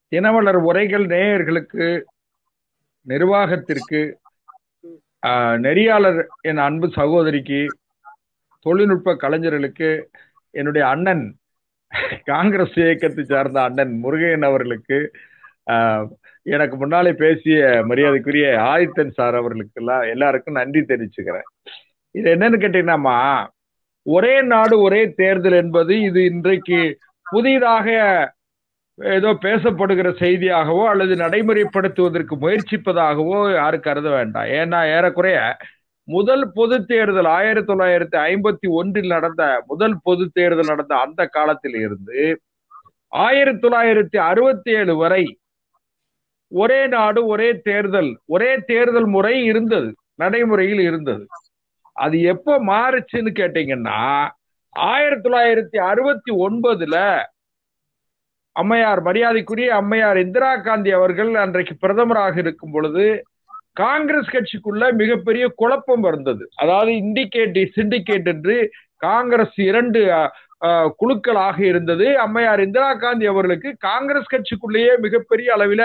தினமலர் உரைகள் நேயர்களுக்கு நிர்வாகத்திற்கு ஆஹ், நெறியாளர் என் அன்பு சகோதரிக்கு தொழில்நுட்ப கலைஞர்களுக்கு என்னுடைய அண்ணன் காங்கிரஸ் இயக்கத்தை சார்ந்த அண்ணன் முருகையன் அவர்களுக்கு ஆஹ், எனக்கு முன்னாலே பேசிய மரியாதைக்குரிய ஆதித்தன் சார் அவர்களுக்கு எல்லாம் எல்லாருக்கும் நன்றி தெரிவிச்சுக்கிறேன் இது என்னன்னு கேட்டீங்கன்னாமா ஒரே நாடு ஒரே தேர்தல் என்பது இது இன்றைக்கு புதிதாக ஏதோ பேசப்படுகிற செய்தியாகவோ அல்லது நடைமுறைப்படுத்துவதற்கு முயற்சிப்பதாகவோ யாரும் கருத வேண்டாம் ஏன்னா ஏறக்குறைய முதல் பொது தேர்தல் ஆயிரத்தி தொள்ளாயிரத்தி ஐம்பத்தி ஒன்றில் நடந்த முதல் பொது தேர்தல் நடந்த அந்த காலத்தில் இருந்து ஆயிரத்தி தொள்ளாயிரத்தி அறுபத்தி ஏழு வரை ஒரே நாடு ஒரே தேர்தல் ஒரே தேர்தல் முறை இருந்தது நடைமுறையில் இருந்தது அது எப்போ மாறுச்சுன்னு கேட்டீங்கன்னா ஆயிரத்தி தொள்ளாயிரத்தி அறுபத்தி ஒன்பதுல அம்மையார் மரியாதைக்குரிய அம்மையார் இந்திரா காந்தி அவர்கள் அன்றைக்கு பிரதமராக இருக்கும் பொழுது காங்கிரஸ் கட்சிக்குள்ள மிகப்பெரிய குழப்பம் இருந்தது அதாவது இண்டிகேட் சிண்டிகேட் என்று காங்கிரஸ் இரண்டு அஹ், அஹ், குழுக்களாக இருந்தது அம்மையார் இந்திரா காந்தி அவர்களுக்கு காங்கிரஸ் கட்சிக்குள்ளேயே மிகப்பெரிய அளவில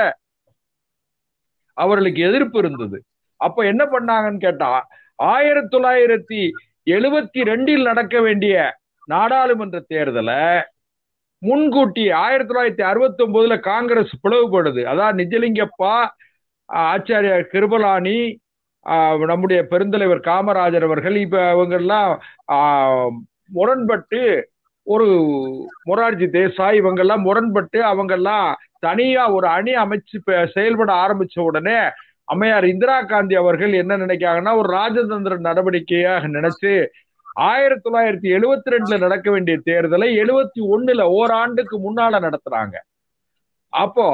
அவர்களுக்கு எதிர்ப்பு இருந்தது அப்ப என்ன பண்ணாங்கன்னு கேட்டா ஆயிரத்தி தொள்ளாயிரத்தி எழுபத்தி ரெண்டில் நடக்க வேண்டிய நாடாளுமன்ற தேர்தலை முன்கூட்டி ஆயிரத்தி தொள்ளாயிரத்தி அறுபத்தி ஒன்பதுல காங்கிரஸ் பிளவுபடுது அதான் நிஜலிங்கப்பா ஆஹ் ஆச்சாரியா கிருபலானி ஆஹ் நம்முடைய பெருந்தலைவர் காமராஜர் அவர்கள் இப்ப அவங்க எல்லாம் ஆஹ் முரண்பட்டு ஒரு மொரார்ஜி தேசாய் இவங்கெல்லாம் முரண்பட்டு அவங்கெல்லாம் தனியா ஒரு அணி அமைச்சு ப- செயல்பட ஆரம்பிச்ச உடனே அம்மையார் இந்திரா காந்தி அவர்கள் என்ன நினைக்காங்கன்னா ஒரு ராஜதந்திர நடவடிக்கையாக நினைச்சு ஆயிரத்தி தொள்ளாயிரத்தி எழுவத்தி ரெண்டுல நடக்க வேண்டிய தேர்தலை எழுவத்தி ஒண்ணுல ஓராண்டுக்கு முன்னால நடத்துறாங்க அப்போ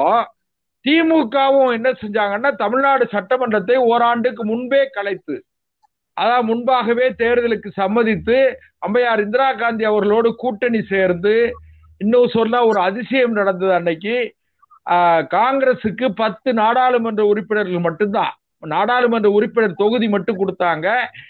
திமுகவும் என்ன செஞ்சாங்கன்னா தமிழ்நாடு சட்டமன்றத்தை ஓராண்டுக்கு முன்பே கலைத்து அதான் முன்பாகவே தேர்தலுக்கு சம்மதித்து அம்மையார் இந்திரா காந்தி அவர்களோடு கூட்டணி சேர்ந்து இன்னும் சொல்ல ஒரு அதிசயம் நடந்தது அன்னைக்கு ஆஹ், காங்கிரசுக்கு பத்து நாடாளுமன்ற உறுப்பினர்கள் மட்டும்தான் நாடாளுமன்ற உறுப்பினர் தொகுதி மட்டும் கொடுத்தாங்க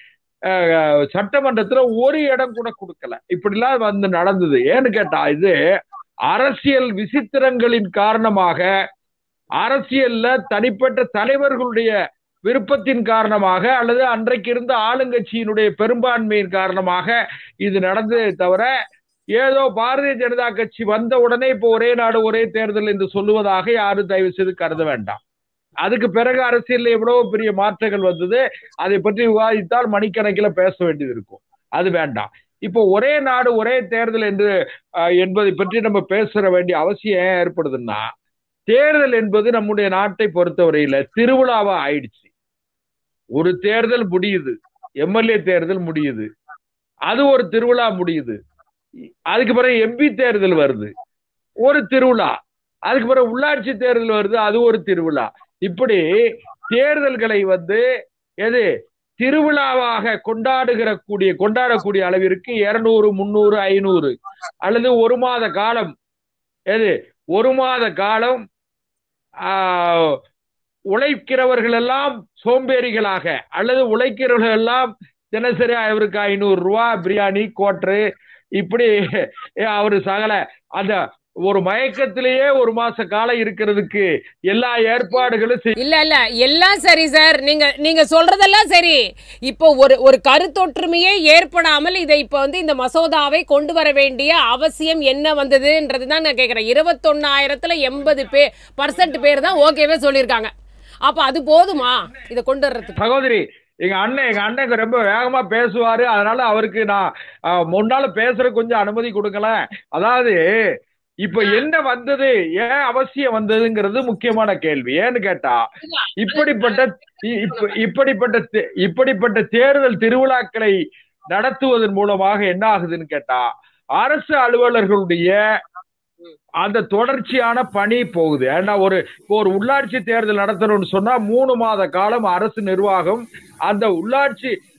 ஆஹ், சட்டமன்றத்துல ஒரு இடம் கூட கொடுக்கல இப்படிலாம் வந்து நடந்தது ஏன்னு கேட்டா இது அரசியல் விசித்திரங்களின் காரணமாக அரசியல்ல தனிப்பட்ட தலைவர்களுடைய விருப்பத்தின் காரணமாக அல்லது அன்றைக்கு இருந்த ஆளுங்கட்சியினுடைய பெரும்பான்மையின் காரணமாக இது நடந்ததே தவிர ஏதோ பாரதிய ஜனதா கட்சி வந்த உடனே இப்போ ஒரே நாடு ஒரே தேர்தல் என்று சொல்லுவதாக யாரும் தயவு செய்து கருத வேண்டாம் அதுக்கு பிறகு அரசியல்ல எவ்வளவு பெரிய மாற்றங்கள் வந்தது அதை பற்றி விவாதித்தால் மணிக்கணக்கில் பேச வேண்டியது இருக்கும் அது வேண்டாம் இப்போ ஒரே நாடு ஒரே தேர்தல் என்று அஹ், என்பதை பற்றி நம்ம பேசுற வேண்டிய அவசியம் ஏன் ஏற்படுதுன்னா தேர்தல் என்பது நம்முடைய நாட்டை பொறுத்தவரையில திருவிழாவா ஆயிடுச்சு ஒரு தேர்தல் முடியுது எம்எல்ஏ தேர்தல் முடியுது அது ஒரு திருவிழா முடியுது அதுக்கு பிறகு எம்பி தேர்தல் வருது ஒரு திருவிழா அதுக்கு பிறகு உள்ளாட்சி தேர்தல் வருது அது ஒரு திருவிழா இப்படி தேர்தல்களை வந்து எது திருவிழாவாக கொண்டாடுகிற கூடிய கொண்டாடக்கூடிய அளவிற்கு இருநூறு முந்நூறு ஐநூறு அல்லது ஒரு மாத காலம் எது ஒரு மாத காலம் ஆஹ், உழைக்கிறவர்கள் எல்லாம் சோம்பேறிகளாக அல்லது உழைக்கிறவர்கள் எல்லாம் தினசரி அவருக்கு ஐநூறு ரூபா பிரியாணி கோட்ரு இப்படி அவரு சகல அந்த ஒரு மயக்கத்திலேயே ஒரு மாச காலம் இருக்கிறதுக்கு எல்லா ஏற்பாடுகளும் செய்- இல்ல இல்ல எல்லாம் சரி சார் நீங்க நீங்க சொல்றதெல்லாம் சரி இப்போ ஒரு ஒரு கருத்தொற்றுமையே ஏற்படாமல் இதை இப்போ வந்து இந்த மசோதாவை கொண்டு வர வேண்டிய அவசியம் என்ன வந்ததுன்றது தான் நான் கேட்கறேன் இருபத்தொன்னாயிரத்துல எண்பது பே பர்சன்ட் பேர் தான் ஓகேவே சொல்லியிருக்காங்க அப்ப அது போதுமா இதை கொண்டு வர்றதுக்கு சகோதரி எங்க அண்ணன் எங்க அண்ணன் ரொம்ப வேகமா பேசுவாரு அதனால அவருக்கு நான் ஆஹ், முன்னால பேசுற கொஞ்சம் அனுமதி கொடுக்கல அதாவது இப்ப என்ன வந்தது ஏன் அவசியம் வந்ததுங்கிறது முக்கியமான கேள்வி ஏன்னு கேட்டா இப்படிப்பட்ட இ- இப்ப- இப்படிப்பட்ட தே- இப்படிப்பட்ட தேர்தல் திருவிழாக்களை நடத்துவதன் மூலமாக என்ன ஆகுதுன்னு கேட்டா அரசு அலுவலர்களுடைய அந்த தொடர்ச்சியான பணி போகுது ஏன்னா ஒரு இப்போ ஒரு உள்ளாட்சி தேர்தல் நடத்தணும்னு சொன்னா மூணு மாத காலம் அரசு நிர்வாகம் அந்த உள்ளாட்சி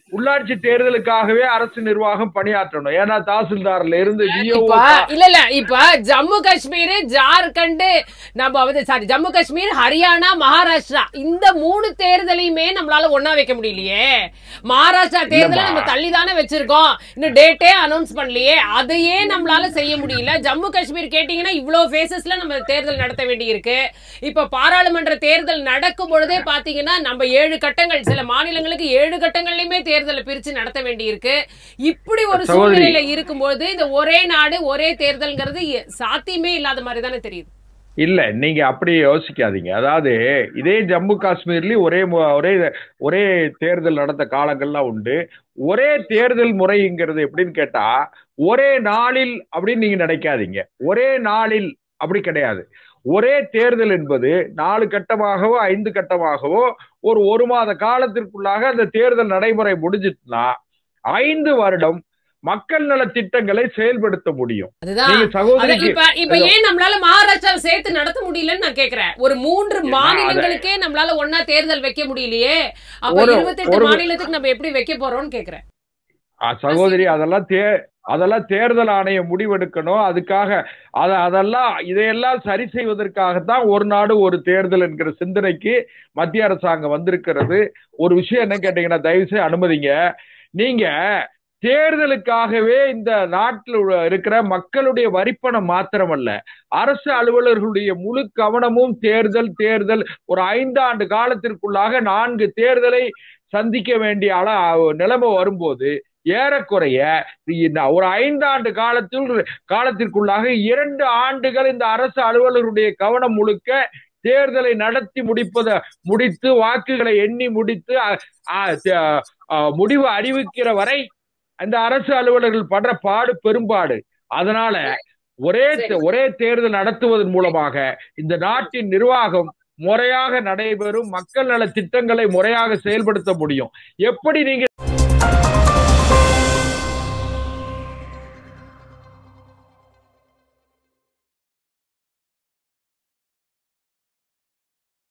உள்ளாட்சி தேர்தலுக்காகவே அரசு நிர்வாகம் பணியாற்றணும் ஏன்னா தாசில்தார்ல இருந்து விஓ இப்ப இல்ல இல்ல இப்ப ஜம்மு காஷ்மீர் ஜார்க்கண்ட் நம்ம வந்து சாரி ஜம்மு காஷ்மீர் ஹரியானா மகாராஷ்டிரா இந்த மூணு தேர்தலையுமே நம்மளால ஒண்ணா வைக்க முடியலையே மகாராஷ்டிரா தேர்தலை நம்ம தள்ளி தானே வச்சிருக்கோம் இன்னும் டேட்டே அனௌன்ஸ் பண்ணலையே அதையே நம்மளால செய்ய முடியல ஜம்மு காஷ்மீர் கேட்டீங்கன்னா இவ்வளவு ஃபேசஸ்ல நம்ம தேர்தல் நடத்த வேண்டியிருக்கு இப்ப பாராளுமன்ற தேர்தல் நடக்கும் பொழுதே பாத்தீங்கன்னா நம்ம ஏழு கட்டங்கள் சில மாநிலங்களுக்கு ஏழு கட்டங்கள்லயுமே தேர்தலை பிரிச்சு நடத்த வேண்டியிருக்கு இப்படி ஒரு சகோதரி. சூழ்நிலையில இருக்கும்போது இந்த ஒரே நாடு ஒரே தேர்தல்ங்கிறது எ- சாத்தியமே இல்லாத மாதிரி தானே தெரியுது இல்ல நீங்க அப்படி யோசிக்காதீங்க அதாவது இதே ஜம்மு காஷ்மீர்லயும் ஒரே மு- ஒரே ஒரே தேர்தல் நடந்த காலங்கள்லாம் உண்டு ஒரே தேர்தல் முறைங்கிறது எப்படின்னு கேட்டா ஒரே நாளில் அப்படின்னு நீங்க நினைக்காதீங்க ஒரே நாளில் அப்படி கிடையாது ஒரே தேர்தல் என்பது நாலு கட்டமாகவோ ஐந்து கட்டமாகவோ ஒரு ஒரு மாத காலத்திற்குள்ளாக அந்த தேர்தல் நடைமுறை முடிஞ்சிட்டுனா ஐந்து வருடம் மக்கள் நல திட்டங்களை செயல்படுத்த முடியும் அதுதான் நீங்க அதான் சகோதரிக்கு இப்ப இப்ப ஏன் நம்மளால மகாராஷ்டிராவை சேர்த்து நடத்த முடியலன்னு நான் கேக்குறேன் ஒரு மூன்று என்ன மாநிலங்களுக்கே நம்மளால ஒன்னா தேர்தல் வைக்க முடியலையே அப்ப ஒரு- இருபத்தெட்டு ஒரு- மாநிலத்துக்கு நம்ம எப்படி வைக்க போறோம்னு கேக்குறேன் ஆ, சகோதரி அதெல்லாம் தே அதெல்லாம் தேர்தல் ஆணையம் முடிவெடுக்கணும் அதுக்காக அத அதெல்லாம் இதையெல்லாம் சரி செய்வதற்காகத்தான் ஒரு நாடு ஒரு தேர்தல் என்கிற சிந்தனைக்கு மத்திய அரசாங்கம் வந்திருக்கிறது ஒரு விஷயம் என்ன கேட்டீங்கன்னா தயவு செய்து அனுமதிங்க நீங்க தேர்தலுக்காகவே இந்த நாட்டில் உள்ள- இருக்கிற மக்களுடைய வரிப்பணம் மாத்திரமல்ல அரசு அலுவலர்களுடைய முழு கவனமும் தேர்தல் தேர்தல் ஒரு ஐந்தாண்டு காலத்திற்குள்ளாக நான்கு தேர்தலை சந்திக்க வேண்டிய அள நிலைமை வரும்போது ஏறக்குறைய இந்த ஒரு ஐந்தாண்டு காலத்தில் காலத்திற்குள்ளாக இரண்டு ஆண்டுகள் இந்த அரசு அலுவலர்களுடைய கவனம் முழுக்க தேர்தலை நடத்தி முடிப்பத முடித்து வாக்குகளை எண்ணி முடித்து அ, அ, த- அ, முடிவு அறிவிக்கிற வரை அந்த அரசு அலுவலர்கள் படுற பாடு பெரும்பாடு அதனால ஒரே தே- ஒரே தேர்தல் நடத்துவதன் மூலமாக இந்த நாட்டின் நிர்வாகம் முறையாக நடைபெறும் மக்கள் நல திட்டங்களை முறையாக செயல்படுத்த முடியும் எப்படி நீங்க